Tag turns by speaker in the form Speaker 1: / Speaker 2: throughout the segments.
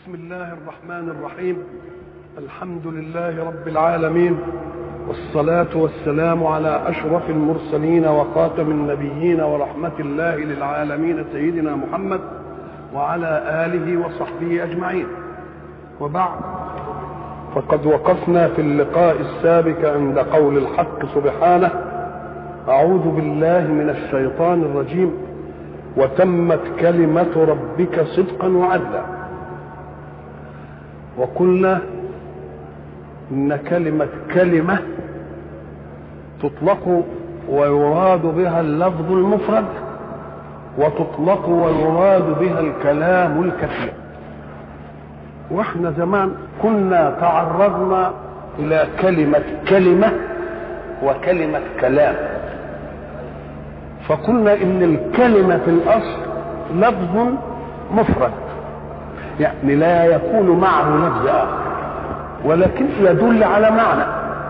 Speaker 1: بسم الله الرحمن الرحيم الحمد لله رب العالمين والصلاة والسلام على أشرف المرسلين وخاتم النبيين ورحمة الله للعالمين سيدنا محمد وعلى آله وصحبه أجمعين وبعد فقد وقفنا في اللقاء السابق عند قول الحق سبحانه أعوذ بالله من الشيطان الرجيم وتمت كلمة ربك صدقا وعدلا وقلنا إن كلمة كلمة تطلق ويراد بها اللفظ المفرد وتطلق ويراد بها الكلام الكثير واحنا زمان كنا تعرضنا الى كلمة كلمة وكلمة كلام فقلنا ان الكلمة في الاصل لفظ مفرد يعني لا يكون معه لفظ اخر ولكن يدل على معنى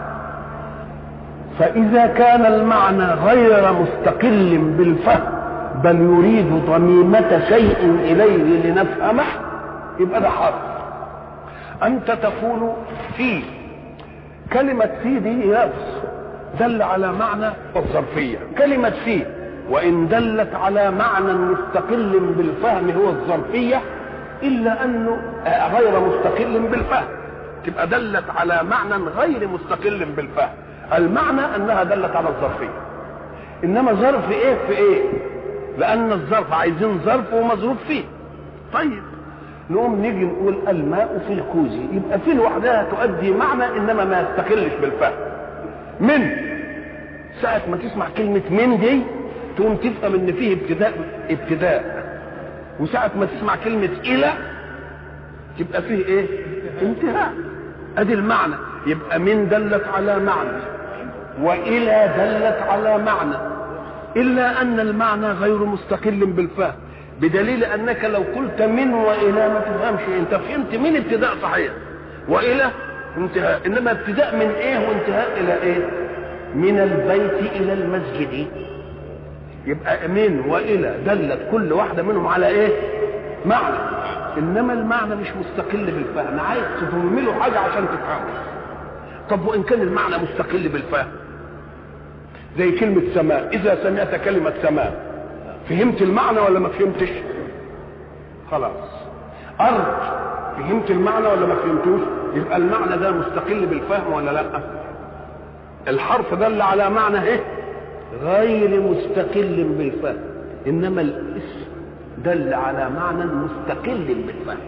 Speaker 1: فاذا كان المعنى غير مستقل بالفهم بل يريد ضميمة شيء اليه لنفهمه يبقى ده حرف انت تقول في كلمة في دي لفظ دل على معنى الظرفية كلمة في وإن دلت على معنى مستقل بالفهم هو الظرفية إلا أنه غير مستقل بالفهم تبقى دلت على معنى غير مستقل بالفهم المعنى أنها دلت على الظرفية إنما ظرف إيه في إيه لأن الظرف عايزين ظرف ومظروف فيه طيب نقوم نيجي نقول الماء في الكوز يبقى في لوحدها تؤدي معنى انما ما يستقلش بالفهم من ساعة ما تسمع كلمة من دي تقوم تفهم ان فيه ابتداء ابتداء وساعة ما تسمع كلمة إلى تبقى فيه ايه؟ انتهاء ادي المعنى يبقى من دلت على معنى وإلى دلت على معنى إلا أن المعنى غير مستقل بالفهم بدليل انك لو قلت من والى ما تفهمش انت فهمت من ابتداء صحيح والى انتهاء انما ابتداء من ايه وانتهاء الى ايه من البيت الى المسجد يبقى من والى دلت كل واحده منهم على ايه معنى انما المعنى مش مستقل بالفهم عايز تضم له حاجه عشان تفهمه طب وان كان المعنى مستقل بالفهم زي كلمه سماء اذا سمعت كلمه سماء فهمت المعنى ولا ما فهمتش خلاص ارض فهمت المعنى ولا ما فهمتوش يبقى المعنى ده مستقل بالفهم ولا لا الحرف دل على معنى ايه غير مستقل بالفهم انما الاسم دل على معنى مستقل بالفهم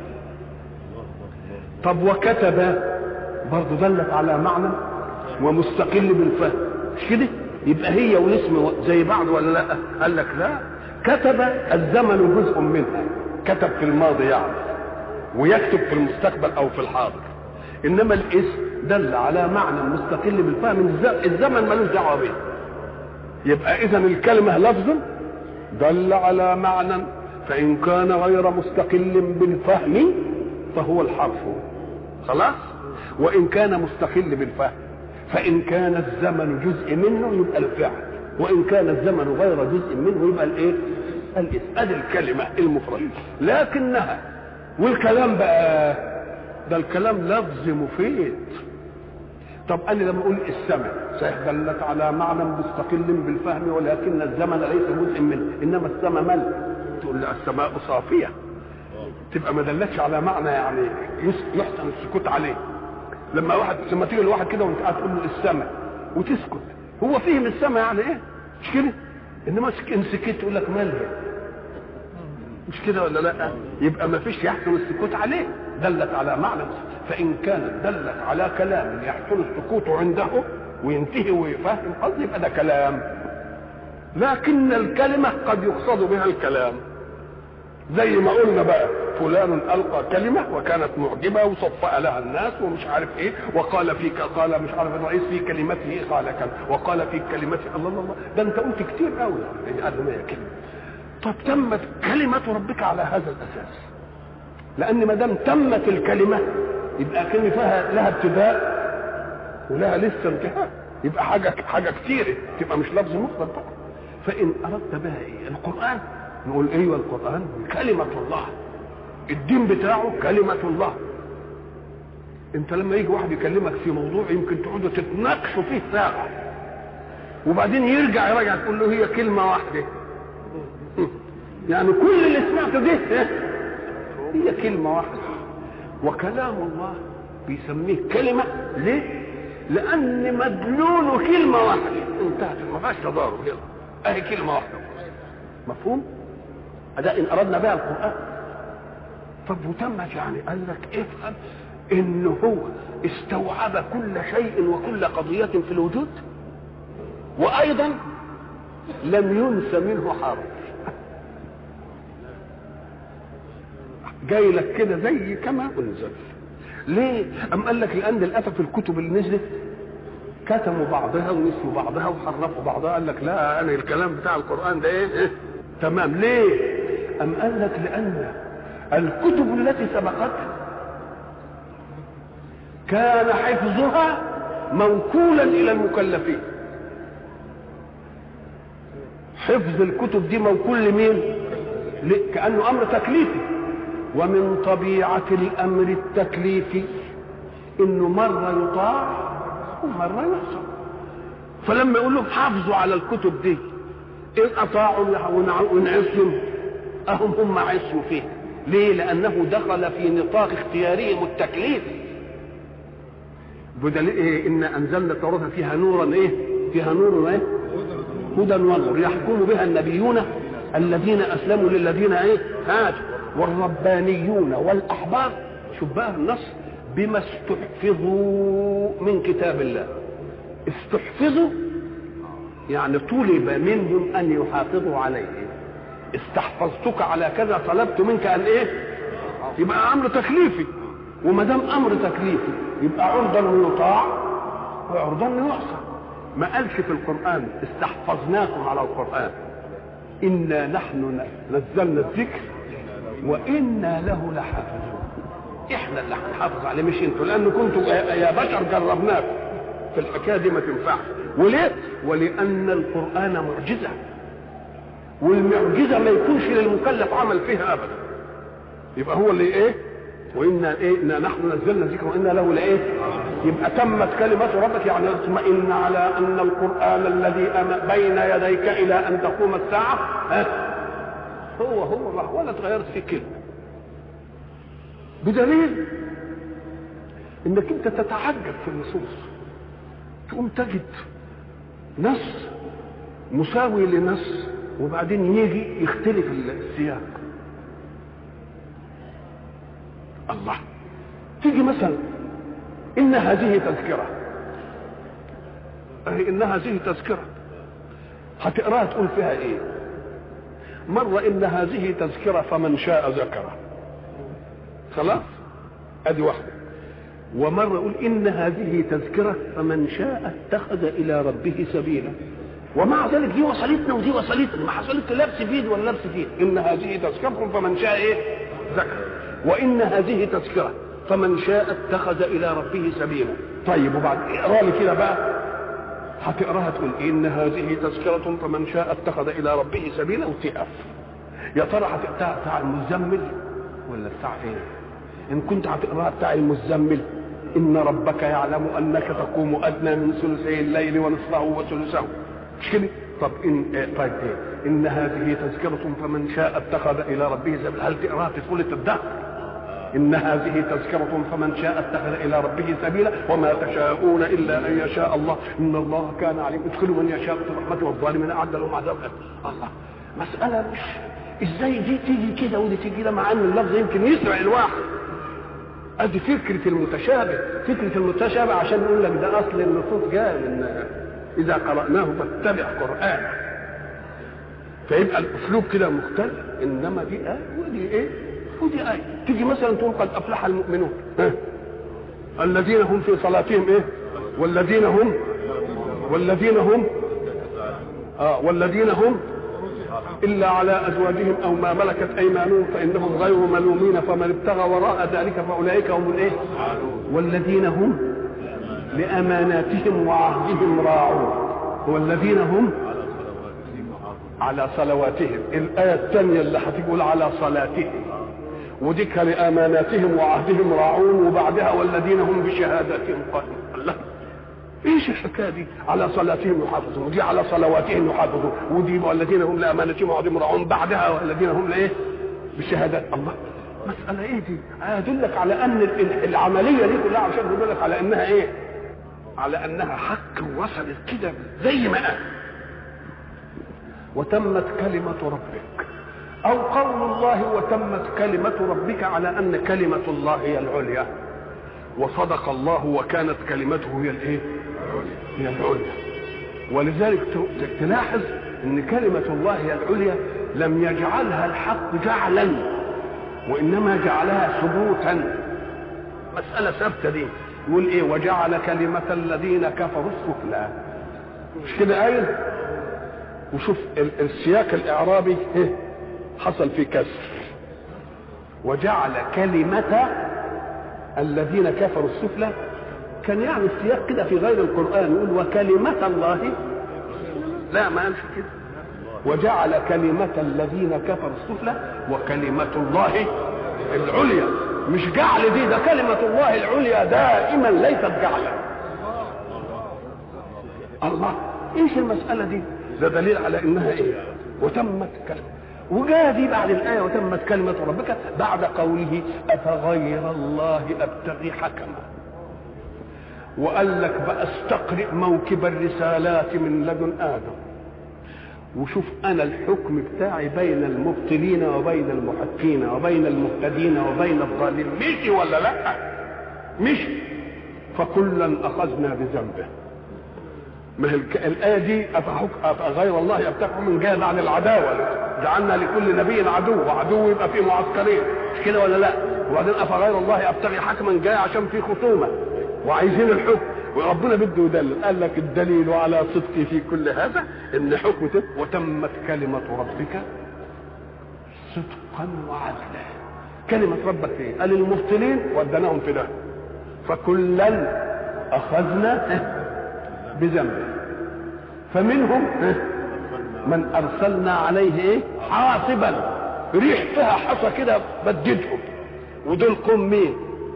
Speaker 1: طب وكتب برضه دلت على معنى ومستقل بالفهم مش كده يبقى هي والاسم زي بعض ولا لا قال لك لا كتب الزمن جزء منها كتب في الماضي يعني ويكتب في المستقبل او في الحاضر انما الاسم دل على معنى مستقل بالفهم الزمن ملوش دعوه به يبقى اذا الكلمه لفظ دل على معنى فان كان غير مستقل بالفهم فهو الحرف خلاص وان كان مستقل بالفهم فان كان الزمن جزء منه يبقى الفعل وان كان الزمن غير جزء منه يبقى الايه الاسم ادي الكلمه المفرده لكنها والكلام بقى ده الكلام لفظ مفيد طب انا لما اقول السمع صحيح دلت على معنى مستقل بالفهم ولكن الزمن ليس جزء منه انما السماء مل تقول لي السماء صافيه تبقى ما دلتش على معنى يعني يحسن السكوت عليه لما واحد لما تيجي لواحد كده وانت قاعد تقول له السمع وتسكت هو فهم السمع يعني ايه مش كده انما ان سكت يقول لك مالها مش كده ولا لا يبقى ما فيش يحصل السكوت عليه دلت على معنى فان كانت دلت على كلام يحصل السكوت عنده وينتهي ويفهم قصدي يبقى ده كلام لكن الكلمة قد يقصد بها الكلام زي ما قلنا بقى فلان القى كلمه وكانت معجبه وصفأ لها الناس ومش عارف ايه وقال في قال مش عارف الرئيس في كلمته ايه قال كذا وقال في كلمته الله الله الله ده انت قلت كتير قوي يعني قد ما هي كلمه طب تمت كلمه ربك على هذا الاساس لان ما دام تمت الكلمه يبقى كلمه فيها لها ابتداء ولها لسه انتهاء يبقى حاجه حاجه كتيره تبقى مش لفظ مفرد بقى فان اردت بها ايه القران نقول ايوه القران كلمه الله الدين بتاعه كلمة الله انت لما يجي واحد يكلمك في موضوع يمكن تقعدوا تتناقشوا فيه ساعة وبعدين يرجع يراجع تقول له هي كلمة واحدة يعني كل اللي سمعته ده هي كلمة واحدة وكلام الله بيسميه كلمة ليه؟ لأن مدلوله كلمة واحدة انتهت ما فيهاش تضارب يلا أهي كلمة واحدة مفهوم؟ أده إن أردنا بها القرآن طب وتمت يعني قال لك افهم إن هو استوعب كل شيء وكل قضية في الوجود وأيضا لم ينس منه حرف جاي لك كده زي كما انزل ليه ام قال لك لان للاسف الكتب اللي نزلت كتموا بعضها ونسيوا بعضها وحرفوا بعضها قال لك لا انا الكلام بتاع القران ده ايه, إيه؟ تمام ليه ام قال لك لان الكتب التي سبقتها كان حفظها موكولا الى المكلفين حفظ الكتب دي موكول لمين كانه امر تكليفي ومن طبيعة الأمر التكليفي إنه مرة يطاع ومرة يعصى فلما يقول لهم حافظوا على الكتب دي إن أطاعوا وإن عصوا أهم هم عصوا فيه ليه؟ لأنه دخل في نطاق اختيارهم التكليفي بدليل إيه؟ إن أنزلنا التوراة فيها نورا إيه؟ فيها نور إيه؟ هدى ونور يحكم بها النبيون الذين أسلموا للذين إيه؟ هاجوا والربانيون والاحبار شوف بقى النص بما استحفظوا من كتاب الله استحفظوا يعني طلب منهم ان يحافظوا عليه استحفظتك على كذا طلبت منك ان ايه يبقى امر تكليفي وما دام امر تكليفي يبقى عرضا ليطاع وعرضا ليعصى ما قالش في القران استحفظناكم على القران انا نحن نزلنا الذكر وانا له لحافظون احنا اللي هنحافظ عليه مش انتوا لان كنتوا يا بشر جربناكم في الحكايه دي ما تنفعش وليه ولان القران معجزه والمعجزه ما يكونش للمكلف عمل فيها ابدا يبقى هو اللي ايه وانا ايه إنا نحن نزلنا الذكر وانا له لايه يبقى تمت كلمه ربك يعني اطمئن على ان القران الذي بين يديك الى ان تقوم الساعه ها هو هو راح ولا اتغيرت فيه كلمه بدليل انك انت تتعجب في النصوص تقوم تجد نص مساوي لنص وبعدين يجي يختلف السياق الله تيجي مثلا ان هذه تذكره أي ان هذه تذكره هتقراها تقول فيها ايه مرة إن هذه تذكرة فمن شاء ذكره خلاص أدي واحدة ومرة يقول إن هذه تذكرة فمن شاء اتخذ إلى ربه سبيلا ومع ذلك دي وصلتنا ودي وصلتنا ما حصلت لبس بيد ولا لبس فيد إن هذه تذكرة فمن شاء إيه ذكر وإن هذه تذكرة فمن شاء اتخذ إلى ربه سبيلا طيب وبعد اقرا لي كده بقى هتقراها تقول ان هذه تذكرة فمن شاء اتخذ الى ربه سبيلا وتقف يا ترى هتقراها بتاع المزمل ولا بتاع ايه ان كنت هتقراها بتاع المزمل ان ربك يعلم انك تقوم ادنى من ثلثي الليل ونصفه وثلثه مش كده طب ان إيه طيب ايه ان هذه تذكرة فمن شاء اتخذ الى ربه سبيلا هل تقراها في سورة الدهر إن هذه تذكرة فمن شاء اتخذ إلى ربه سبيلا وما تشاءون إلا أن يشاء الله إن الله كان عليم ادخل من يشاء في رحمته والظالمين أعد لهم عذاب الله مسألة مش ازاي دي تيجي كده ودي تيجي كده مع ان اللفظ يمكن يسرع الواحد ادي فكرة المتشابه فكرة المتشابه عشان نقول لك ده اصل النصوص جاء من اذا قرأناه فاتبع قرآن فيبقى الاسلوب كده مختلف انما دي ايه ودي ايه ودي آية تيجي مثلا تقول قد أفلح المؤمنون ها؟ الذين هم في صلاتهم إيه والذين هم والذين هم آه والذين هم إلا على أزواجهم أو ما ملكت أيمانهم فإنهم غير ملومين فمن ابتغى وراء ذلك فأولئك هم الإيه والذين هم لأماناتهم وعهدهم راعون والذين هم على صلواتهم الآية الثانية اللي هتقول على صلاتهم وديك لاماناتهم وعهدهم راعون وبعدها والذين هم بشهاداتهم قائمون الله ايش الحكايه دي على صلاتهم يحافظون ودي على صلواتهم يحافظون ودي والذين هم لامانتهم وعهدهم راعون بعدها والذين هم لايه بشهادات الله مسألة ايه دي؟ ادلك على ان العملية دي كلها عشان تدلك على انها ايه؟ على انها حق وصلت كده زي ما قال وتمت كلمة ربك او قول الله وتمت كلمة ربك على ان كلمة الله هي العليا وصدق الله وكانت كلمته هي الايه؟ هي العليا ولذلك تلاحظ ان كلمة الله هي العليا لم يجعلها الحق جعلا وانما جعلها ثبوتا مسألة ثابتة دي يقول ايه وجعل كلمة الذين كفروا السفلى مش كده آية وشوف السياق الإعرابي إيه؟ حصل فيه كسر وجعل كلمة الذين كفروا السفلى كان يعني السياق كده في غير القرآن يقول وكلمة الله لا ما قالش كده وجعل كلمة الذين كفروا السفلى وكلمة الله العليا مش جعل دي ده كلمة الله العليا دائما ليست جعلا الله ايش المسألة دي ده دليل على انها ايه وتمت كلمة وجاء دي بعد الآية وتمت كلمة ربك بعد قوله أفغير الله أبتغي حكما وقال لك بقى استقرئ موكب الرسالات من لدن آدم وشوف انا الحكم بتاعي بين المبطلين وبين المحقين وبين المهتدين وبين الضالين مشي ولا لا مشي فكلا اخذنا بذنبه ما هي الايه دي غير الله يبتغي من جاهز عن العداوه جعلنا لكل نبي عدو وعدو يبقى فيه معسكرين مش كده ولا لا وبعدين افغير الله ابتغي حكما جاي عشان في خصومه وعايزين الحكم وربنا بده يدلل قال لك الدليل على صدقي في كل هذا ان حكمته وتمت كلمة ربك صدقا وعدلا كلمة ربك ايه قال المبطلين ودناهم في ده فكلا اخذنا بذنبه فمنهم من ارسلنا عليه ايه حاصبا ريح فيها حصى كده بددهم ودول قوم مين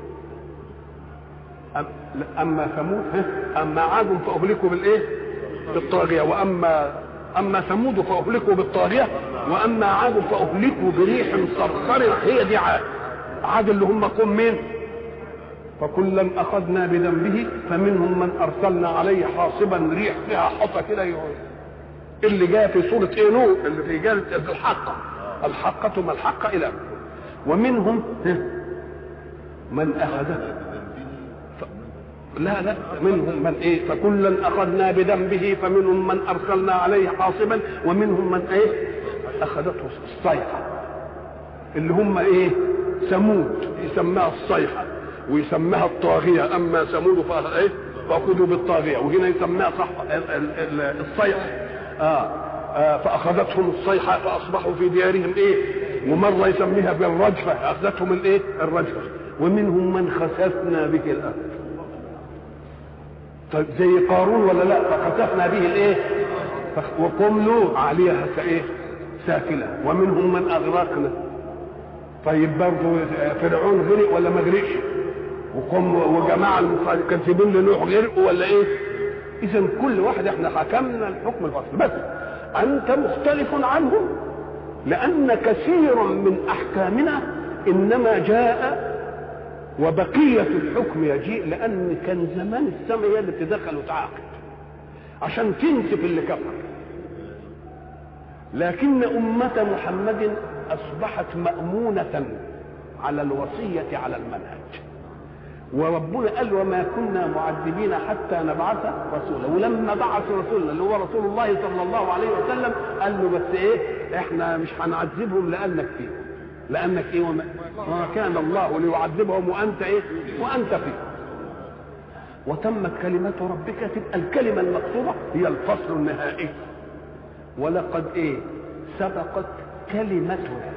Speaker 1: اما ثمود اما عاد فاهلكوا بالايه بالطاغيه واما اما ثمود فاهلكوا بالطاغيه واما عاد فاهلكوا بريح صرصر هي دي عاد عاد اللي هم قوم مين فكلا اخذنا بذنبه فمنهم من ارسلنا عليه حاصبا ريح فيها حصى كده اللي جاء في سوره ايه نور اللي في جاء الحقه الحقه ما الحقه الى ومنهم من اخذته لا لا منهم من ايه فكلا اخذنا بذنبه فمنهم من ارسلنا عليه حاصبا ومنهم من ايه اخذته الصيحه اللي هم ايه ثمود يسماها الصيحه ويسماها الطاغيه اما ثمود فايه فاخذوا بالطاغيه وهنا يسماها صح الصيحه آه. آه فاخذتهم الصيحه فاصبحوا في ديارهم ايه ومره يسميها بالرجفه اخذتهم الايه الرجفه ومنهم من خسفنا به الارض طيب زي قارون ولا لا فخسفنا به الايه وقوم لوط عليها ايه ساكنه ومنهم من اغرقنا طيب برضه فرعون غرق ولا ما غرقش وقوم وجماعه المكذبين لنوح غرقوا ولا ايه اذا كل واحد احنا حكمنا الحكم الفصل بس انت مختلف عنهم لان كثيرا من احكامنا انما جاء وبقية الحكم يجيء لأن كان زمان السماء هي اللي بتدخل وتعاقب عشان تنسف اللي كفر لكن أمة محمد أصبحت مأمونة على الوصية على المنهج وربنا قال وما كنا معذبين حتى نبعث رسولا ولما بعث رسولنا اللي هو رسول الله صلى الله عليه وسلم قال له بس ايه احنا مش هنعذبهم لانك فيهم لانك ايه وما, وما كان الله ليعذبهم وانت ايه وانت فيه وتمت كلمة ربك تبقى الكلمة المقصودة هي الفصل النهائي ولقد ايه سبقت كلمتنا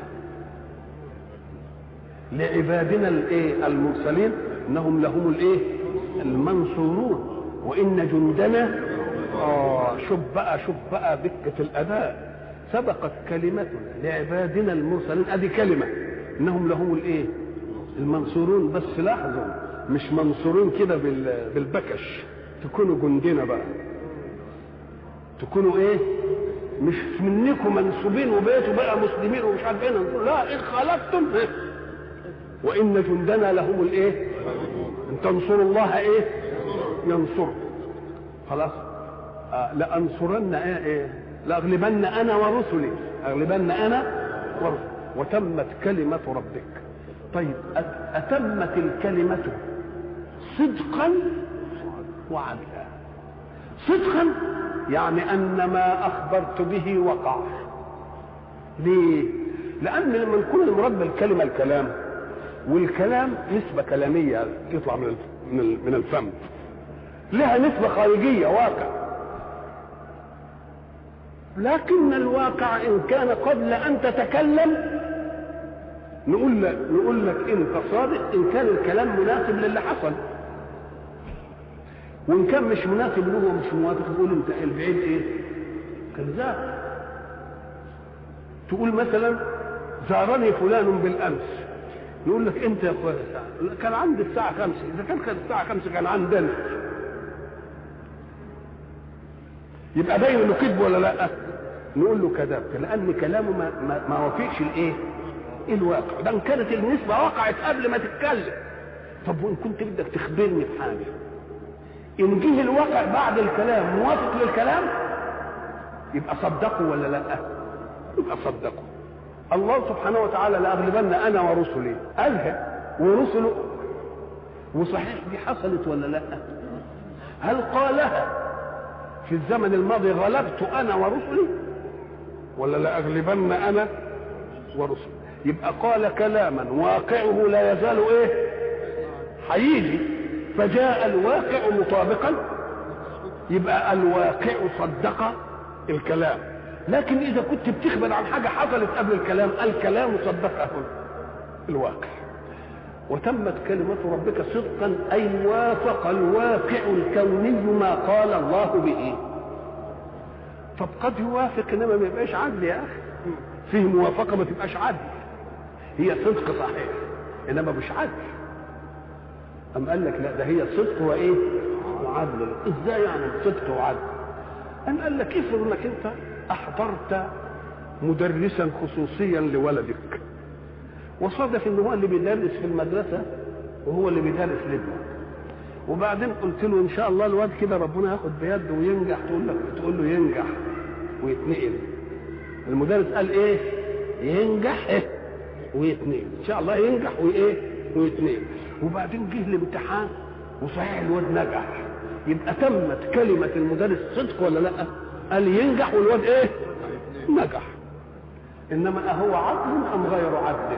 Speaker 1: لعبادنا الايه المرسلين انهم لهم الايه المنصورون وان جندنا اه شوف بقى شوف بقى دقة الاداء سبقت كلمتنا لعبادنا المرسلين ادي كلمه انهم لهم الايه المنصورون بس لاحظوا مش منصورين كده بال- بالبكش تكونوا جندنا بقى تكونوا ايه مش منكم منسوبين وبقيتوا بقى مسلمين ومش عارف ايه ننصر. لا ان خالفتم إيه؟ وان جندنا لهم الايه ان تنصروا الله ايه ينصركم خلاص آه لانصرن ايه, إيه؟ لاغلبن انا ورسلي اغلبن انا ورسلي وتمت كلمه ربك طيب أت- اتمت الكلمه صدقا وعدلا صدقا يعني ان ما اخبرت به وقع ليه لان لما نكون المراد بالكلمه الكلام والكلام نسبه كلاميه تطلع من الف- من ال- من الفم لها نسبه خارجيه واقع لكن الواقع ان كان قبل ان تتكلم نقول لك نقول لك انت صادق ان كان الكلام مناسب للي حصل وان كان مش مناسب له ومش موافق تقول انت البعيد ايه كذاب تقول مثلا زارني فلان بالامس يقول لك انت يا اخويا لا، كان عندي الساعه خمسة اذا كان كانت الساعه خمسة كان عندنا يبقى باين انه كذب ولا لا نقول له كذبت لان كلامه ما, ما, ما وافقش الايه الواقع ده ان كانت النسبه وقعت قبل ما تتكلم طب وان كنت بدك تخبرني بحاجه ان جه الواقع بعد الكلام موافق للكلام يبقى صدقوا ولا لا يبقى صدقوا الله سبحانه وتعالى لاغلبن انا ورسلي قالها ورسله وصحيح دي حصلت ولا لا هل قالها في الزمن الماضي غلبت انا ورسلي ولا لاغلبن انا ورسلي يبقى قال كلاما واقعه لا يزال ايه هيجي فجاء الواقع مطابقا يبقى الواقع صدق الكلام لكن اذا كنت بتخبر عن حاجه حصلت قبل الكلام الكلام صدقه الواقع وتمت كلمة ربك صدقا أي وافق الواقع الكوني ما قال الله به طب قد يوافق انما ما يبقاش عدل يا اخي فيه موافقه ما تبقاش عدل هي صدق صحيح انما مش عدل أم قال لك لا ده هي صدق وايه وعدل ازاي يعني صدق وعدل أم قال لك افرض انك انت احضرت مدرسا خصوصيا لولدك وصادف ان هو اللي بيدرس في المدرسه وهو اللي بيدرس لابنه وبعدين قلت له ان شاء الله الواد كده ربنا ياخد بيده وينجح تقول لك تقول له ينجح ويتنقل المدرس قال ايه ينجح إيه؟ ويتنقل ان شاء الله ينجح وايه ويتنقل وبعدين جه الامتحان وصحيح الواد نجح يبقى تمت كلمة المدرس صدق ولا لا؟ قال ينجح والواد ايه؟ نجح انما اهو عدل ام غير عدل؟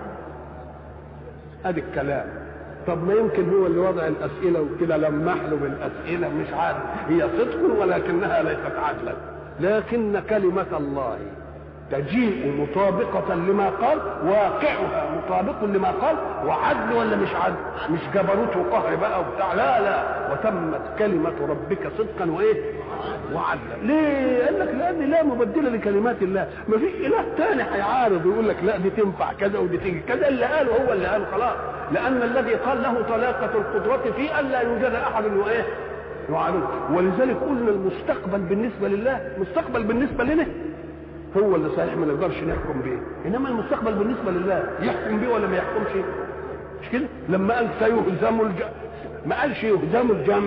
Speaker 1: ادي الكلام طب ما يمكن هو اللي وضع الاسئله وكده لمح له بالاسئله مش عادل هي صدق ولكنها ليست عدلا لكن كلمه الله تجيء مطابقة لما قال واقعها مطابق لما قال وعدل ولا مش عدل مش جبروت وقهر بقى وبتاع لا لا وتمت كلمة ربك صدقا وايه وعدلا ليه قال لك لان لا مبدل لكلمات الله ما فيش اله تاني هيعارض ويقول لك لا دي تنفع كذا ودي تيجي كذا اللي قاله هو اللي قاله خلاص لان الذي قال له طلاقة القدرة في الا يوجد احد وايه يعارض ولذلك قلنا المستقبل بالنسبة لله مستقبل بالنسبة لنا هو اللي صحيح ما نقدرش نحكم بيه انما المستقبل بالنسبه لله يحكم بيه ولا ما يحكمش مش كده لما قال سيهزم الجمع ما قالش يهزم الجمع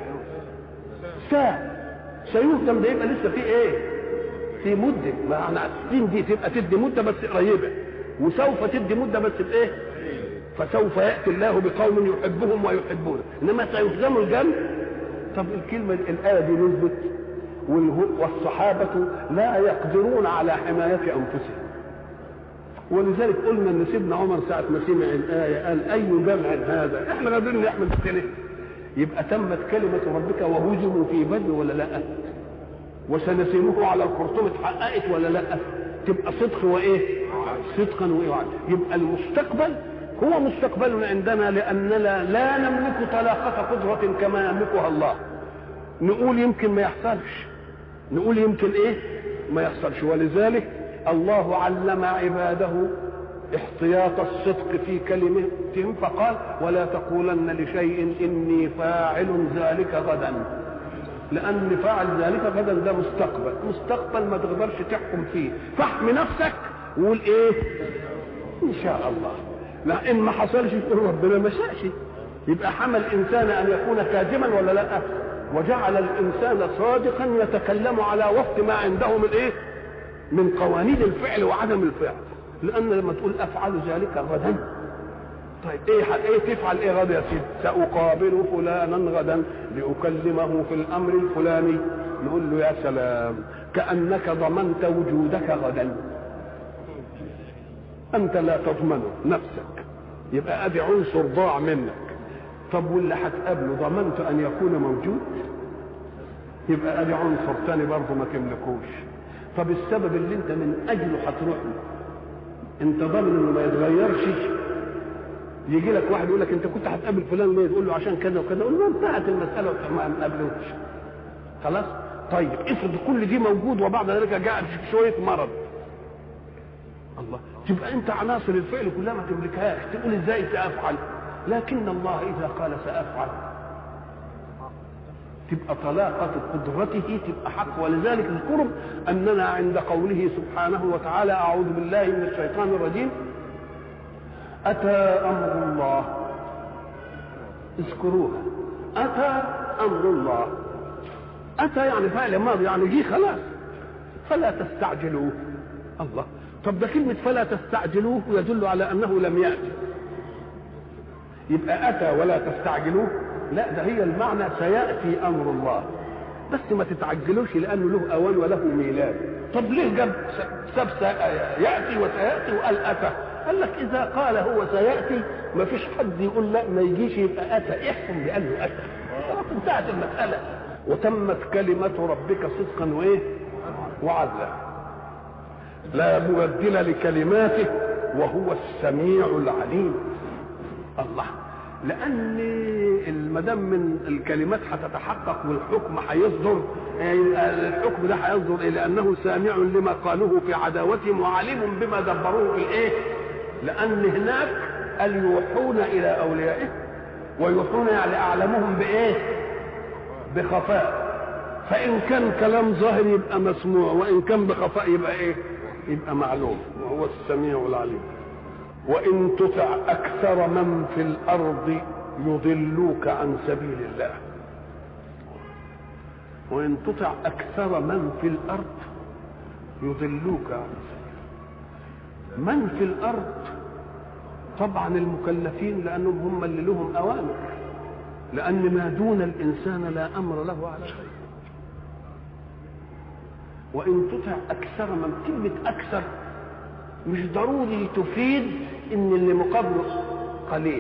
Speaker 1: سا سيهزم ده يبقى لسه في ايه في مده ما احنا عارفين دي تبقى تدي مده بس قريبه وسوف تدي مده بس بايه فسوف ياتي الله بقوم يحبهم ويحبونه انما سيهزم الجمع طب الكلمه الايه دي نزلت والصحابة لا يقدرون على حماية أنفسهم ولذلك قلنا ان سيدنا عمر ساعة ما سمع الآية قال أي جمع هذا احنا قادرين نحمل السنة يبقى تمت كلمة ربك وهزموا في بدر ولا لا وسنسمه على الخرطوم اتحققت ولا لا تبقى صدق وايه صدقا وايه وعد يبقى المستقبل هو مستقبل عندنا لأننا لا نملك طلاقة قدرة كما يملكها الله نقول يمكن ما يحصلش نقول يمكن ايه ما يحصلش ولذلك الله علم عباده احتياط الصدق في كلمتهم فقال ولا تقولن لشيء اني فاعل ذلك غدا لان فاعل ذلك غدا ده مستقبل مستقبل ما تقدرش تحكم فيه فاحمي نفسك وقول ايه ان شاء الله لا ان ما حصلش تقول ربنا ما شاءش يبقى حمل الانسان ان يكون كاذبا ولا لا وجعل الانسان صادقا يتكلم على وفق ما عنده من ايه من قوانين الفعل وعدم الفعل لان لما تقول افعل ذلك غدا طيب ايه ايه تفعل ايه غدا يا سيدي ساقابل فلانا غدا لاكلمه في الامر الفلاني نقول له يا سلام كانك ضمنت وجودك غدا انت لا تضمنه نفسك يبقى ادي عنصر ضاع منك طب واللي هتقابله ضمنت ان يكون موجود يبقى ادي عنصر تاني برضه ما تملكوش طب السبب اللي انت من اجله هتروح له انت ضامن انه ما يتغيرش يجي لك واحد يقول لك انت كنت هتقابل فلان ليه تقول له عشان كذا وكذا قول له انتهت المساله ما نقابلوش خلاص طيب افرض كل دي موجود وبعد ذلك جاء شويه مرض الله تبقى انت عناصر الفعل كلها ما تملكهاش تقول ازاي سافعل لكن الله اذا قال سافعل تبقى طلاقة قدرته تبقى حق ولذلك اذكروا أننا عند قوله سبحانه وتعالى أعوذ بالله من الشيطان الرجيم أتى أمر الله اذكروها أتى أمر الله أتى يعني فعل ماضي يعني جه خلاص فلا تستعجلوه الله طب ده كلمة فلا تستعجلوه يدل على أنه لم يأتي يبقى أتى ولا تستعجلوه لا ده هي المعنى سيأتي أمر الله بس ما تتعجلوش لأنه له أوان وله ميلاد طب ليه جاب ساب يأتي وسيأتي وقال أتى قال لك إذا قال هو سيأتي ما فيش حد يقول لا ما يجيش يبقى أتى احكم بأنه أتى خلاص انتهت المسألة وتمت كلمة ربك صدقا وإيه وعدلا لا مبدل لكلماته وهو السميع العليم الله لان ما دام من الكلمات هتتحقق والحكم هيصدر الحكم ده هيصدر الى انه سامع لما قالوه في عداوتهم وعليم بما دبروه في الايه؟ لان هناك قال يوحون الى اوليائهم ويوحون يعني اعلمهم بايه؟ بخفاء فان كان كلام ظاهر يبقى مسموع وان كان بخفاء يبقى ايه؟ يبقى معلوم وهو السميع العليم وان تطع اكثر من في الارض يضلوك عن سبيل الله وان تطع اكثر من في الارض يضلوك عن سبيل الله من في الارض طبعا المكلفين لانهم هم اللي لهم اوامر لان ما دون الانسان لا امر له على شيء وان تطع اكثر من كلمه اكثر مش ضروري تفيد ان اللي مقابله قليل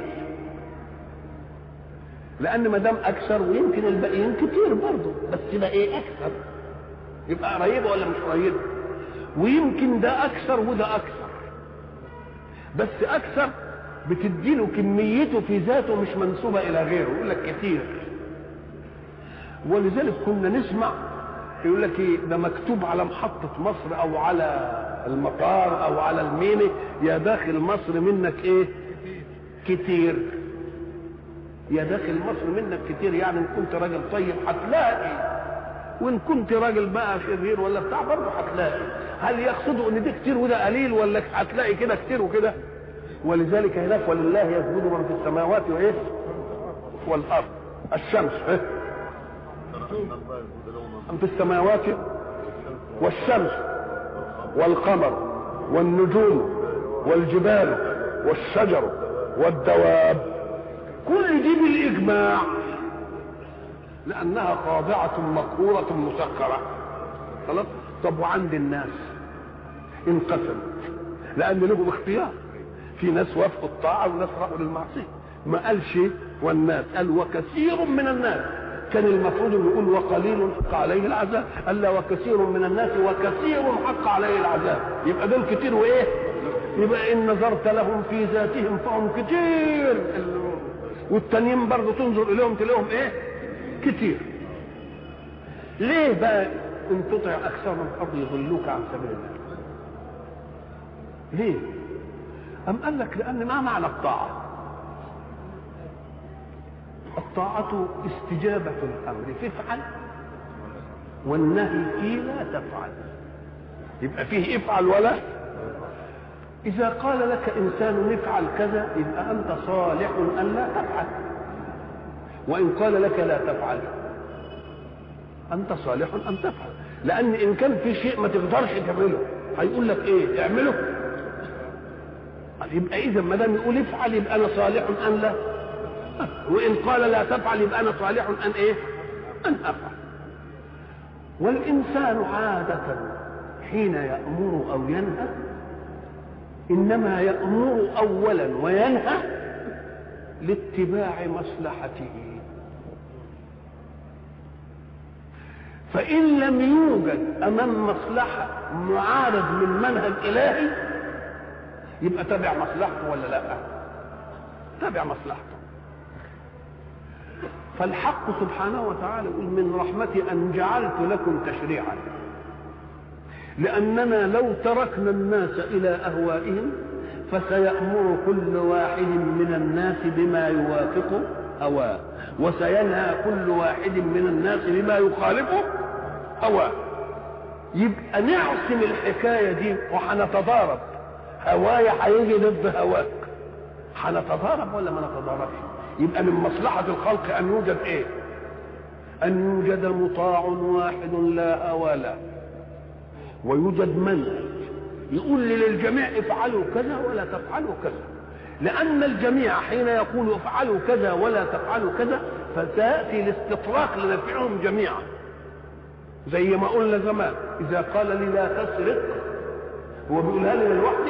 Speaker 1: لان ما دام اكثر ويمكن الباقيين كتير برضه بس يبقى ايه اكثر يبقى قريبه ولا مش قريبه ويمكن ده اكثر وده اكثر بس اكثر بتديله كميته في ذاته مش منسوبه الى غيره يقول لك كتير ولذلك كنا نسمع يقول لك ايه ده مكتوب على محطة مصر او على المطار او على الميني يا داخل مصر منك ايه كتير يا داخل مصر منك كتير يعني ان كنت راجل طيب هتلاقي وان كنت راجل بقى شرير ولا بتاع برضه هتلاقي هل يقصدوا ان ده كتير وده قليل ولا هتلاقي كده كتير وكده ولذلك هناك ولله يسجد من في السماوات وايه والارض الشمس إيه؟ في السماوات والشمس والقمر والنجوم والجبال والشجر والدواب كل دي بالإجماع لأنها خاضعة مقهورة مسخرة خلاص طب وعند الناس انقسمت لأن لهم اختيار في ناس وافقوا الطاعة وناس راحوا للمعصية ما قالش والناس قال وكثير من الناس كان المفروض انه يقول وقليل حق عليه العذاب قال لا وكثير من الناس وكثير حق عليه العذاب يبقى دول كتير وايه يبقى ان نظرت لهم في ذاتهم فهم كتير والتانيين برضه تنظر اليهم تلاقيهم ايه كتير ليه بقى ان تطع اكثر من الارض يضلوك عن سبيل الله ليه أم قال لك لأن ما معنى الطاعة الطاعة استجابة الأمر فافعل والنهي فيه لا تفعل يبقى فيه افعل ولا إذا قال لك إنسان افعل كذا يبقى أنت صالح أن لا تفعل وإن قال لك لا تفعل أنت صالح أن تفعل لأن إن كان في شيء ما تقدرش تعمله هيقول لك إيه اعمله يبقى إذا ما دام يقول افعل يبقى أنا صالح أن لا وإن قال لا تفعل يبقى أنا صالح أن إيه أن أفعل والإنسان عادة حين يأمر أو ينهى إنما يأمر أولا وينهى لاتباع مصلحته فإن لم يوجد أمام مصلحة معارض من منهج إلهي يبقى تابع مصلحته ولا لا؟ تابع مصلحته فالحق سبحانه وتعالى يقول من رحمتي أن جعلت لكم تشريعا لأننا لو تركنا الناس إلى أهوائهم فسيأمر كل واحد من الناس بما يوافق هواه وسينهى كل واحد من الناس بما يخالفه هواه يبقى نعصم الحكاية دي وحنتضارب هوايا هيجي ضد هواك هنتضارب ولا ما نتضاربش يبقى من مصلحة الخلق أن يوجد إيه أن يوجد مطاع واحد لا هوى له ويوجد منهج يقول للجميع افعلوا كذا ولا تفعلوا كذا لأن الجميع حين يقول افعلوا كذا ولا تفعلوا كذا فسيأتي الاستطراق لنفعهم جميعا زي ما قلنا زمان إذا قال لي لا تسرق هو بيقولها لي لوحدي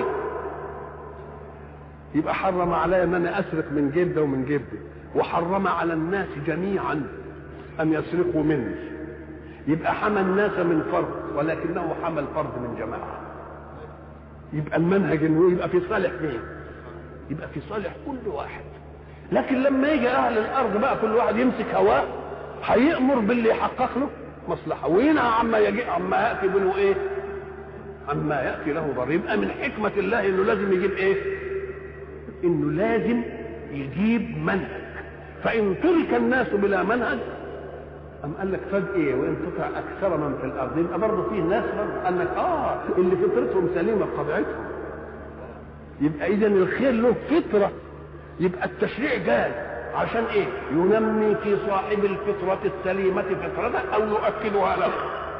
Speaker 1: يبقى حرم علي ان انا اسرق من جيب ده ومن جيب ده وحرم على الناس جميعا ان يسرقوا مني يبقى حمى الناس من فرد ولكنه حمى الفرد من جماعه يبقى المنهج انه يبقى في صالح مين يبقى في صالح كل واحد لكن لما يجي اهل الارض بقى كل واحد يمسك هواه هيامر باللي يحقق له مصلحه وينهى عما يجي عما ياتي منه ايه عما ياتي له ضر يبقى من حكمه الله انه لازم يجيب ايه انه لازم يجيب منهج فان ترك الناس بلا منهج أم قال لك فجأة إيه وإن تطع أكثر من في الأرض يبقى برضه في ناس برضه قال لك آه اللي فطرتهم سليمة بطبيعتهم يبقى إذا الخير له فطرة يبقى التشريع جاي عشان إيه؟ ينمي في صاحب الفطرة السليمة فطرته أو يؤكدها له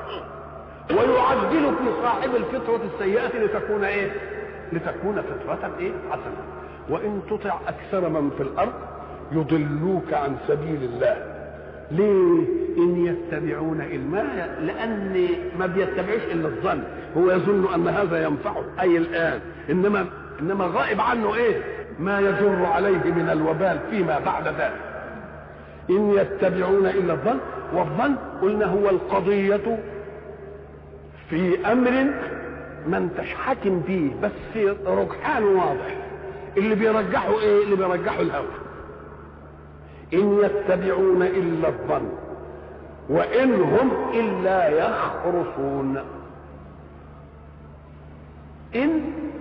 Speaker 1: ويعدل في صاحب الفطرة السيئة لتكون إيه؟ لتكون فطرة إيه؟ حسنة وإن تطع أكثر من في الأرض يضلوك عن سبيل الله ليه ان يتبعون الا لان ما بيتبعوش الا الظن هو يظن ان هذا ينفعه اي الان انما انما غائب عنه ايه ما يجر عليه من الوبال فيما بعد ذلك ان يتبعون الا الظن والظن قلنا هو القضيه في امر ما انتش حاكم فيه بس رجحان واضح اللي بيرجحه ايه اللي بيرجحه الهوى إن يتبعون إلا الظن وإن هم إلا يخرصون إن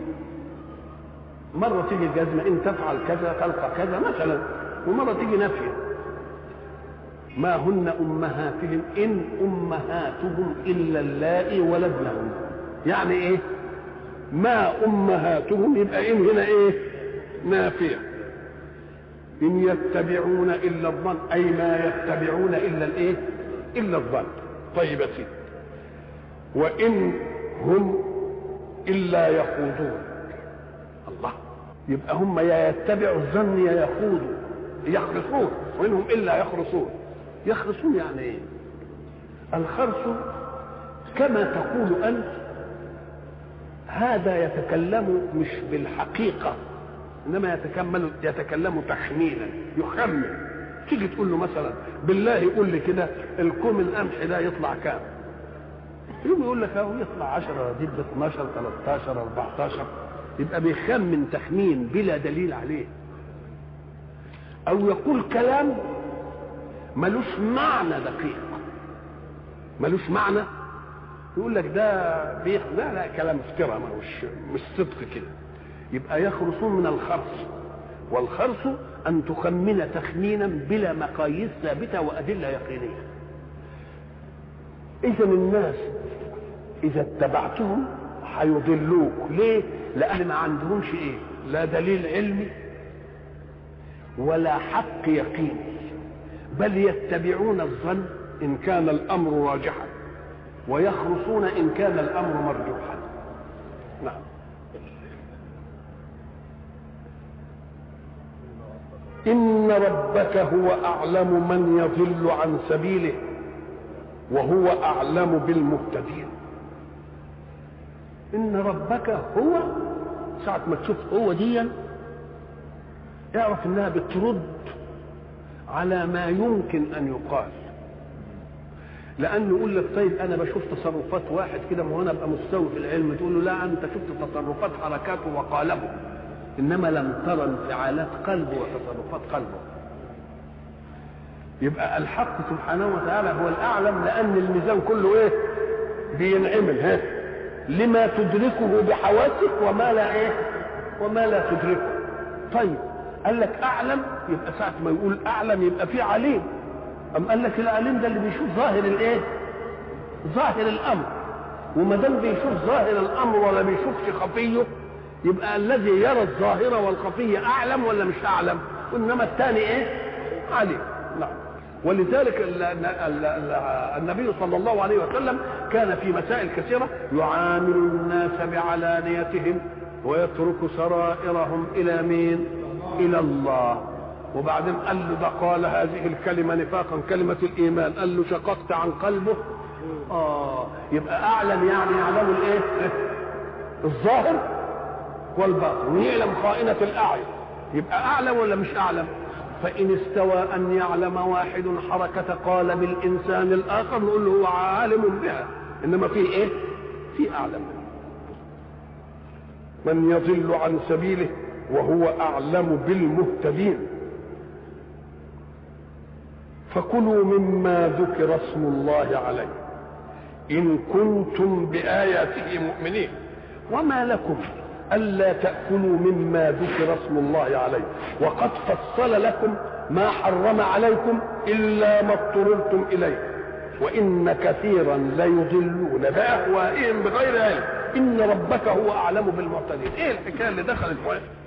Speaker 1: مرة تيجي الجزمة إن تفعل كذا تلقى كذا مثلا ومرة تيجي نفي ما هن أمهاتهم إن أمهاتهم إلا اللائي ولدنهم يعني إيه ما أمهاتهم يبقى إن هنا إيه نافيه إن يتبعون إلا الظن أي ما يتبعون إلا الإيه؟ إلا الظن طيب يا سيدي وإن هم إلا يخوضون الله يبقى هم يا يتبعوا الظن يا يخوضوا يخرصون وإنهم إلا يخرصون يخرصون يعني إيه؟ الخرص كما تقول أنت هذا يتكلم مش بالحقيقة انما يتكمل يتكلم تخمينا يخمن تيجي تقول له مثلا بالله قول لي كده الكوم القمح ده يطلع كام يقوم يقول لك اهو يطلع 10 دي ب 12 13 14 يبقى بيخمن تخمين بلا دليل عليه او يقول كلام ملوش معنى دقيق ملوش معنى يقول لك ده بيخ لا لا كلام افتراء ملوش مش صدق كده يبقى يخرصون من الخرص والخرص أن تخمن تخمينا بلا مقاييس ثابتة وأدلة يقينية إذا الناس إذا اتبعتهم هيضلوك ليه؟ لأن ما عندهمش إيه؟ لا دليل علمي ولا حق يقيني بل يتبعون الظن إن كان الأمر راجحا ويخرصون إن كان الأمر مرجوحا نعم إن ربك هو أعلم من يضل عن سبيله وهو أعلم بالمهتدين إن ربك هو ساعة ما تشوف هو ديا اعرف إنها بترد على ما يمكن أن يقال لأنه يقول لك طيب أنا بشوف تصرفات واحد كده ما هو أنا أبقى مستوي في العلم تقول له لا أنت شفت تصرفات حركاته وقالبه انما لم ترى انفعالات قلبه وتصرفات قلبه يبقى الحق سبحانه وتعالى هو الاعلم لان الميزان كله ايه بينعمل ها لما تدركه بحواسك وما لا ايه وما لا تدركه طيب قال لك اعلم يبقى ساعه ما يقول اعلم يبقى في عليم ام قال لك العليم ده اللي بيشوف ظاهر الايه ظاهر الامر وما دام بيشوف ظاهر الامر ولا بيشوفش خفيه يبقى الذي يرى الظاهر والخفية أعلم ولا مش أعلم وإنما الثاني إيه عليم نعم ولذلك ال ال ال النبي صلى الله عليه وسلم كان في مسائل كثيرة يعامل الناس بعلانيتهم ويترك سرائرهم إلى مين إلى الله وبعدين قال له ده قال هذه الكلمة نفاقا كلمة الإيمان قال له شققت عن قلبه آه يبقى أعلم يعني يعلم الإيه الظاهر والباطن ويعلم خائنة الأعين يبقى أعلم ولا مش أعلم فإن استوى أن يعلم واحد حركة قالب الإنسان الآخر نقول له هو عالم بها إنما في إيه في أعلم من يضل عن سبيله وهو أعلم بالمهتدين فكلوا مما ذكر اسم الله عليه إن كنتم بآياته مؤمنين وما لكم ألا تأكلوا مما ذكر اسم الله عليه وقد فصل لكم ما حرم عليكم إلا ما اضطررتم إليه وإن كثيرا ليضلون بأهوائهم بغير علم إن ربك هو أعلم بالمعتدين إيه الحكاية اللي دخلت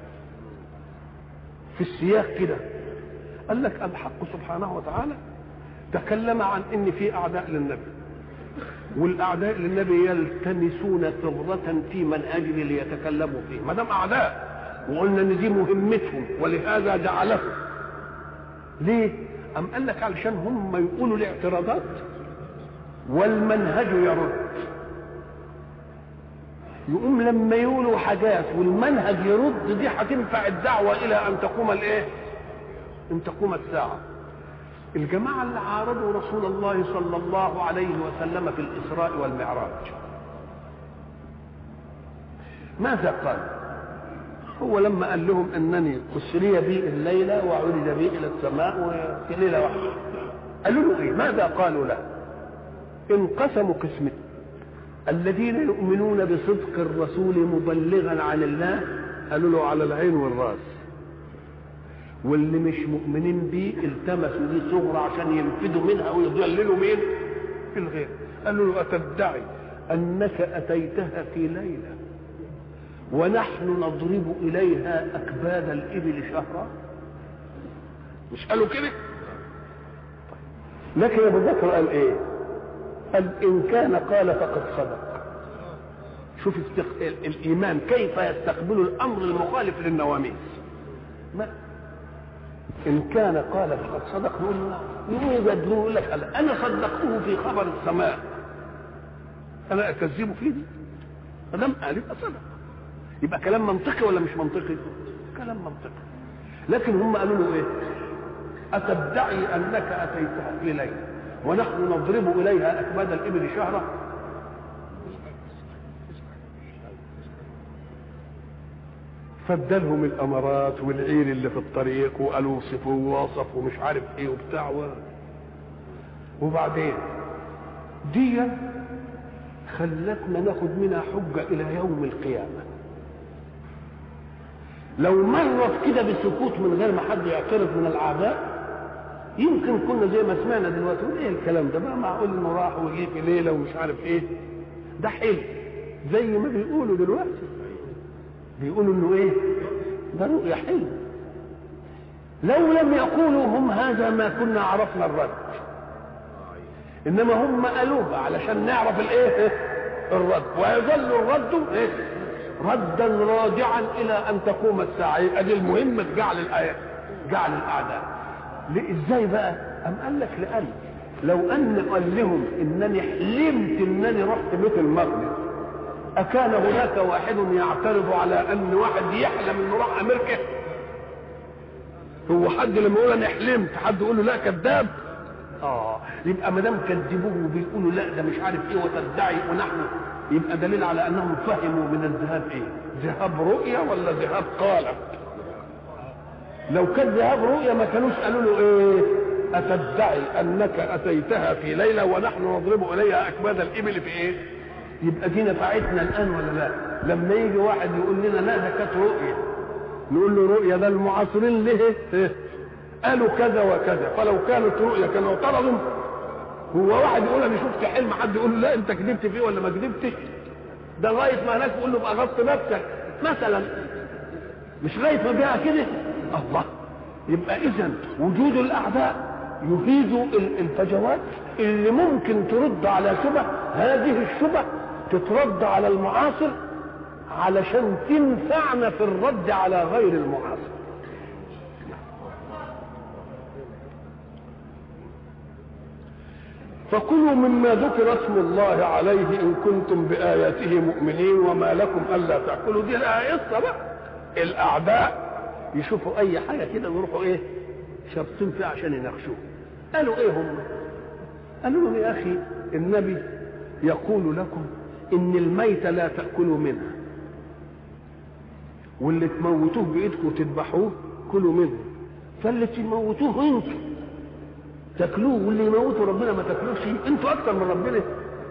Speaker 1: في السياق كده قال لك الحق سبحانه وتعالى تكلم عن ان في اعداء للنبي والاعداء للنبي يلتمسون ثغرة في منهجه ليتكلموا فيه ما دام اعداء وقلنا ان دي مهمتهم ولهذا جعلهم ليه؟ أم قال لك علشان هم يقولوا الاعتراضات والمنهج يرد يقوم لما يقولوا حاجات والمنهج يرد دي هتنفع الدعوة إلى أن تقوم الإيه؟ أن تقوم الساعة الجماعة اللي عارضوا رسول الله صلى الله عليه وسلم في الإسراء والمعراج ماذا قال هو لما قال لهم أنني أسري بي الليلة وعرج بي إلى السماء وفي ليلة واحدة قالوا له إيه ماذا قالوا له انقسموا قسمين الذين يؤمنون بصدق الرسول مبلغا عن الله قالوا له على العين والراس واللي مش مؤمنين بيه التمسوا دي صغرى عشان ينفذوا منها ويضللوا مين في الغير قالوا له أتدعي أنك أتيتها في ليلة ونحن نضرب إليها أكباد الإبل شهرا مش قالوا كده لكن أبو بكر قال إيه قال إن كان قال فقد صدق شوف استق... الإيمان كيف يستقبل الأمر المخالف للنواميس ما إن كان قال فقد صدق نقول له يوجد يقول لك أنا صدقته في خبر السماء أنا أكذبه فيه دي فلم قال يبقى صدق يبقى كلام منطقي ولا مش منطقي؟ كلام منطقي لكن هم قالوا له إيه؟ أتدعي أنك أتيتها في ليلة ونحن نضرب إليها أكباد الإبل شهرا فادالهم الامارات والعير اللي في الطريق وقالوا وصفوا ووصف ومش عارف ايه وبتاع و... وبعدين دي خلتنا ناخد منها حجة إلى يوم القيامة لو مرت كده بسكوت من غير ما حد يعترض من الاعداء يمكن كنا زي ما سمعنا دلوقتي ايه الكلام ده بقى معقول انه راح وجه في ليله ومش عارف ايه ده حلم زي ما بيقولوا دلوقتي بيقولوا انه ايه ده رؤيا حلم لو لم يقولوا هم هذا ما كنا عرفنا الرد انما هم قالوها علشان نعرف الايه الرد ويظل الرد ايه ردا راجعا الى ان تقوم الساعه ادي المهمه جعل الايه جعل الاعداء ازاي بقى ام قال لك لان لو ان قال لهم انني حلمت انني رحت بيت المقدس اكان هناك واحد يعترض على ان واحد يحلم انه راح امريكا هو حد لما يقول انا حلمت حد يقول له لا كذاب اه يبقى ما دام كذبوه وبيقولوا لا ده مش عارف ايه وتدعي ونحن يبقى دليل على انهم فهموا من الذهاب ايه ذهاب رؤيا ولا ذهاب قالب لو كان ذهاب رؤيا ما كانوش قالوا له ايه اتدعي انك اتيتها في ليله ونحن نضرب اليها اكباد الابل في ايه يبقى دي نفعتنا الان ولا لا لما يجي واحد يقول لنا لا ده كانت رؤيا نقول له رؤيا ده المعاصرين ليه إيه؟ قالوا كذا وكذا فلو كانت رؤيا كانوا اعترضوا هو واحد يقول انا شفت حلم حد يقول له لا انت كذبت فيه ولا ما كذبتش ده لغايه ما هناك يقول له بقى غصت نفسك مثلا مش لغايه ما بيها كده الله يبقى اذا وجود الاعداء يفيد الفجوات اللي ممكن ترد على شبه هذه الشبه تترد على المعاصر علشان تنفعنا في الرد على غير المعاصر فكلوا مما ذكر اسم الله عليه ان كنتم باياته مؤمنين وما لكم الا تاكلوا دي قصه بقى الاعداء يشوفوا اي حاجه كده ويروحوا ايه شرطين فيها عشان يناقشوه قالوا ايه هم قالوا لهم يا اخي النبي يقول لكم ان الميت لا تاكلوا منها واللي تموتوه بايدكم وتذبحوه كلوا منه فاللي تموتوه انتوا تاكلوه واللي يموتوا ربنا ما تاكلوش انتوا اكتر من ربنا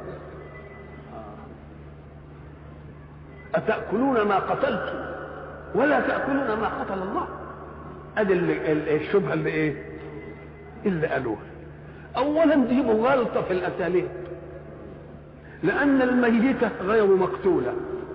Speaker 1: اتاكلون ما قتلتم ولا تاكلون ما قتل الله ادي الشبهه اللي ايه اللي قالوها اولا دي مغالطه في الاساليب لان الميته غير مقتوله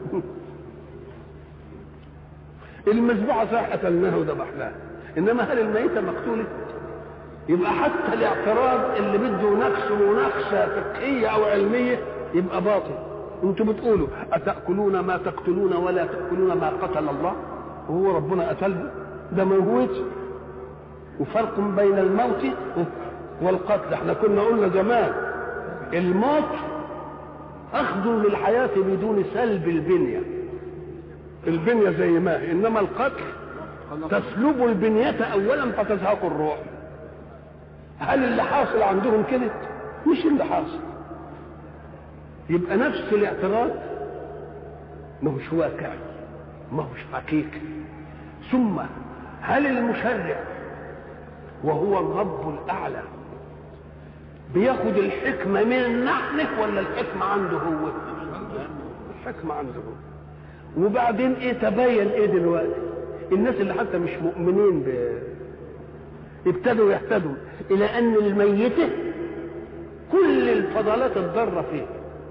Speaker 1: المذبوحه صح قتلناها وذبحناها انما هل الميته مقتوله يبقى حتى الاعتراض اللي بده نقش مناقشه فقهيه او علميه يبقى باطل انتوا بتقولوا اتاكلون ما تقتلون ولا تاكلون ما قتل الله وهو ربنا قتله ده موجود وفرق بين الموت والقتل احنا كنا قلنا زمان الموت اخذ للحياه بدون سلب البنيه البنيه زي ما هي انما القتل تسلب البنيه اولا فتزهق الروح هل اللي حاصل عندهم كده مش اللي حاصل يبقى نفس الاعتراض ما هوش واقعي ما هوش حقيقي ثم هل المشرع وهو الرب الاعلى بياخد الحكمه من نحن ولا الحكمه عنده هو الحكمه عنده هو وبعدين ايه تبين ايه دلوقتي الناس اللي حتى مش مؤمنين ب... ابتدوا يهتدوا الى ان الميتة كل الفضلات الضارة فيه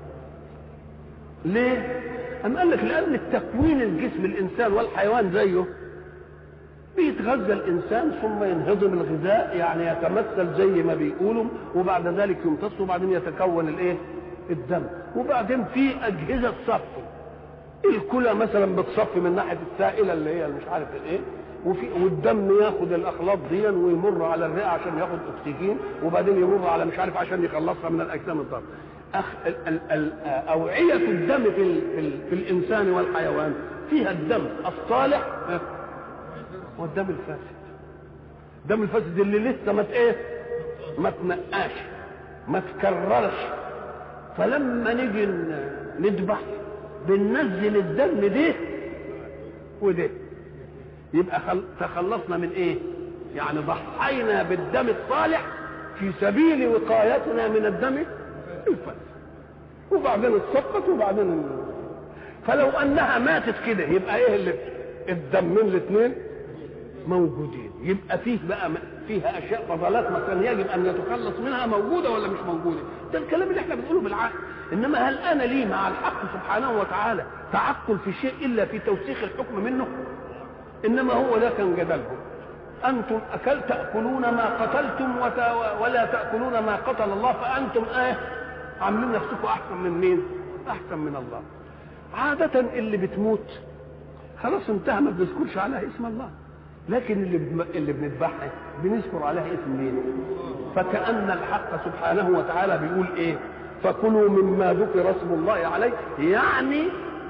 Speaker 1: ليه أم قال لك لأن التكوين الجسم الإنسان والحيوان زيه بيتغذى الإنسان ثم ينهضم الغذاء يعني يتمثل زي ما بيقولوا وبعد ذلك يمتص وبعدين يتكون الإيه؟ الدم وبعدين في أجهزة صف الكلى مثلا بتصفي من ناحية السائلة اللي هي مش عارف الإيه وفي والدم ياخد الاخلاط دي ويمر على الرئه عشان ياخد اكسجين وبعدين يمر على مش عارف عشان يخلصها من الاجسام الضاره أخ... ال... ال... ال... اوعيه الدم في ال... في, ال... في الانسان والحيوان فيها الدم الصالح والدم الفاسد الدم الفاسد اللي لسه ما ايه ما تنقاش ما تكررش فلما نيجي نذبح بننزل الدم ده وده يبقى خل... تخلصنا من ايه يعني ضحينا بالدم الصالح في سبيل وقايتنا من الدم الفاسد وبعدين اتصفت وبعدين فلو انها ماتت كده يبقى ايه اللي الدمين الاثنين موجودين يبقى فيه بقى فيها اشياء فضلات مثلا يجب ان يتخلص منها موجوده ولا مش موجوده ده الكلام اللي احنا بنقوله بالعقل انما هل انا لي مع الحق سبحانه وتعالى تعقل في شيء الا في توسيخ الحكم منه انما هو ده كان جدلهم انتم اكل تاكلون ما قتلتم ولا تاكلون ما قتل الله فانتم ايه عاملين نفسكم احسن من مين احسن من الله عاده اللي بتموت خلاص انتهى ما بنذكرش عليها اسم الله لكن اللي اللي بنذبحها بنذكر عليها اسم مين فكأن الحق سبحانه وتعالى بيقول ايه فكلوا مما ذكر اسم الله عليه يعني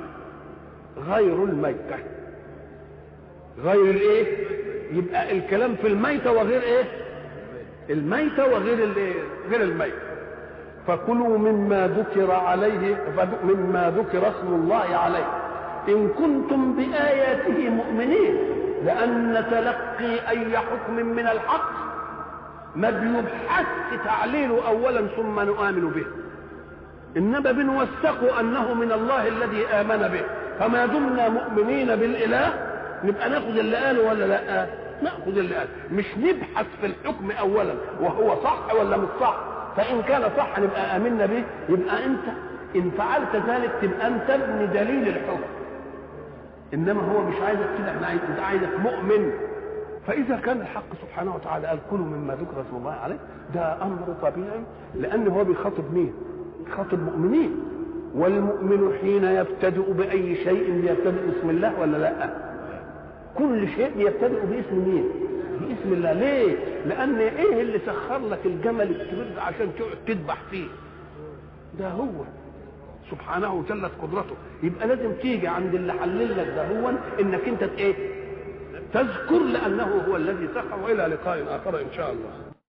Speaker 1: غير الميتة غير الايه يبقى الكلام في الميتة وغير ايه الميتة وغير الايه غير الميتة فكلوا مما ذكر عليه مما ذكر اسم الله عليه إن كنتم بآياته مؤمنين لأن تلقي أي حكم من الحق ما بيبحث تعليله أولا ثم نؤمن به إنما بنوثق أنه من الله الذي آمن به فما دمنا مؤمنين بالإله نبقى ناخذ اللي قاله ولا لا ناخذ اللي قاله مش نبحث في الحكم أولا وهو صح ولا مش صح فإن كان صح نبقى آمنا به يبقى أنت إن فعلت ذلك تبقى أنت ابن دليل الحكم انما هو مش عايزك كده احنا عايز انت عايزك مؤمن فاذا كان الحق سبحانه وتعالى قال كلوا مما ذكر اسم الله عليه ده امر طبيعي لان هو بيخاطب مين؟ بيخاطب مؤمنين والمؤمن حين يبتدئ باي شيء بيبتدئ باسم الله ولا لا؟ كل شيء يبتدئ باسم مين؟ باسم الله ليه؟ لان ايه اللي سخر لك الجمل الكبير ده عشان تقعد تذبح فيه؟ ده هو سبحانه وجلت قدرته يبقى لازم تيجي عند اللي حلل لك ده هو انك انت ايه تذكر لانه هو الذي سخر والى لقاء اخر ان شاء الله